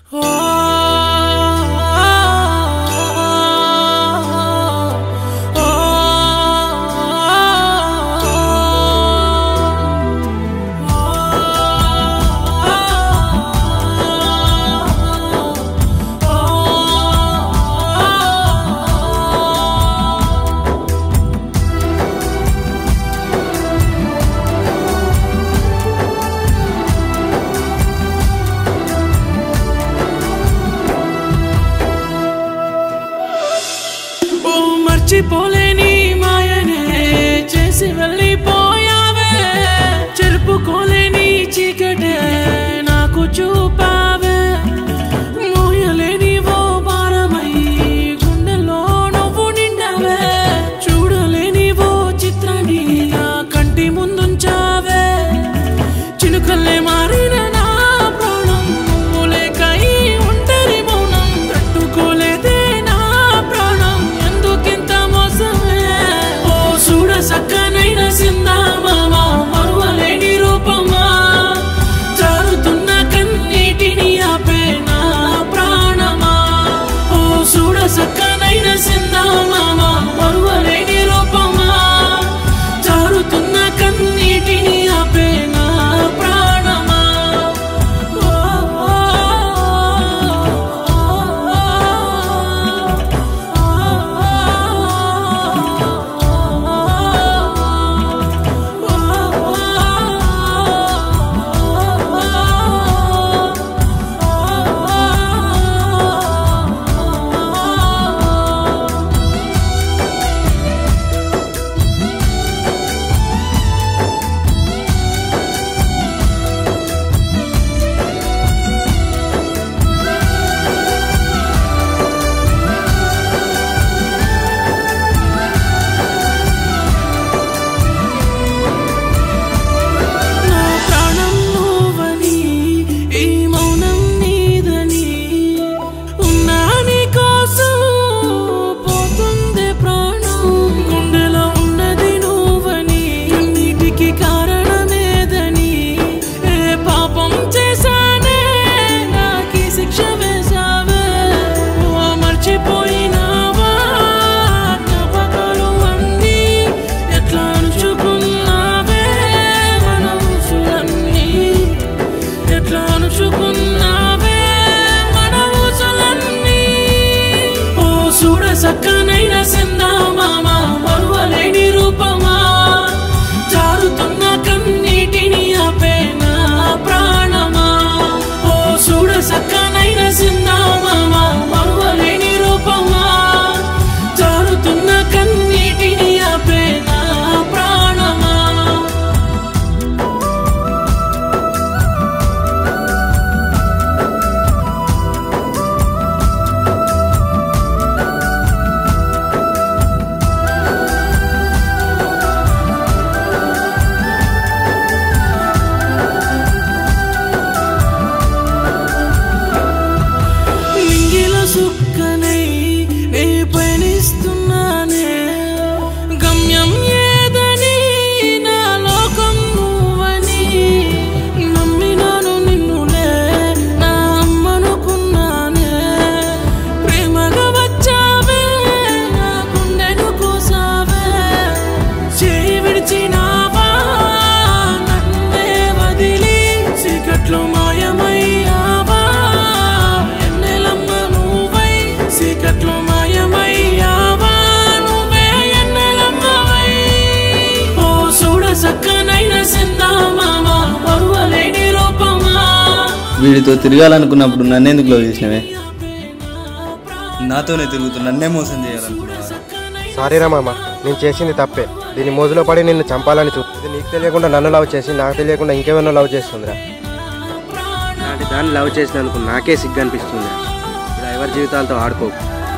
ఓ మర్చిపోలేని మాయనే చేసి వెళ్ళిపోయావే చెరుపుకోలేని చీకటే నాకు చూపావే మోయలేని ఓ భారమై గుండెలో నువ్వు నిండావే చూడలేని ఓ చిత్రాన్ని నా కంటి ముందుంచావే చినుకల్లే మారిన నా ప్రాణం నువ్వు లేక ఈ ఒంటరి మౌనం తట్టుకోలేదే నా ప్రాణం ఎందుకింత మోసమే ఓ చూడ సక్కనైన సిందా మామా మరువలేని రూపమా జారుతున్న కన్నీటిని ఆపే నా ప్రాణమా ఓ చూడ సక్కనైన సిందా మామా మరువలేని రూపమా జారుతున్న కన్నీటిని ఆపే నా ప్రాణమా ఓ, ఓ, నా ప్రాణం నువ్వని ఈ మౌనం నీదని ఉన్నా నీ కోసం పోతుంది ప్రాణం గుండెలో ఉన్నది నువ్వని కన్నీటికి కారణమేదని ఏ పాపం చేశానే నాకి శిక్ష వేశావే ఓ మర్చిపోయినావా జ్ఞాపకాలు అన్నీ ఎట్లా అణుచుకున్నావే మన ఊసులన్నీ ఎట్లా అణుచుకున్నావే మన ఊసులన్నీ ఓ చూడ సక్కనైన సిందా మామ మరువలేని రూపమా జారుతున్న కన్నీటిని ఆపే నా ప్రాణమా ఓ చూడ సక్కనైన సిందా మామ మరువలేని రూపమా జారుతున్న కన్నీటిని ఆపే నా ప్రాణమా నింగిలో సుక్కనై నే పయనిస్తున్నానే గమ్యం ఏదని నా లోకం నువ్వని నమ్మినాను నిన్నులే నా అమ్మనుకున్నానే ప్రేమగా వచ్చావే నా గుండెను కోసావే చేయి విడిచినావా నన్నే వదిలి చీకట్లో మాయమయ్యావా ఎన్నెలమ్మ నువ్వై చీకట్లో మాయమయ్యావా నువ్వే ఎన్నెలమ్మవై ఓ చూడ సక్కనైన సిందా మామ మరువలేని రూపమా వీడితో తిరగాలనుకున్నప్పుడు నన్నెందుకు లవ్ చేసినవే నాతోనే తిరుగుతూ నన్నే మోసం చేయాలనుకున్నావా సారీ రా మామ నేను చేసింది తప్పే దీని మోజులో పడి నిన్ను చంపాలని చూ ఇది నీకు తెలియకుండా నన్ను లవ్ చేసి నాకు తెలియకుండా ఇంకెవరినో లవ్ చేస్తుందిరా ఇలాంటి దాన్ని లవ్ చేసినందుకు నాకే సిగ్గు అనిపిస్తుంది ఇలా ఎవరి జీవితాలతో ఆడుకోకు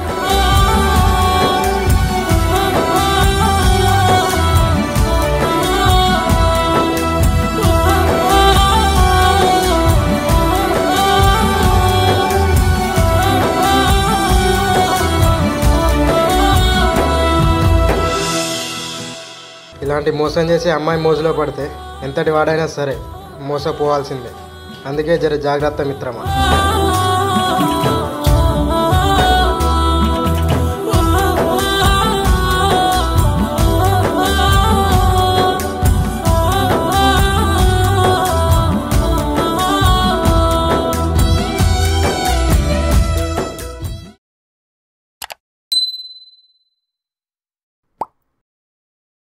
ఇలాంటి మోసం చేసి అమ్మాయి మోజులో పడితే ఎంతటి వాడైనా సరే మోసపోవాల్సిందే అందుకే జర జాగ్రత్త మిత్రమా ఆ ఆ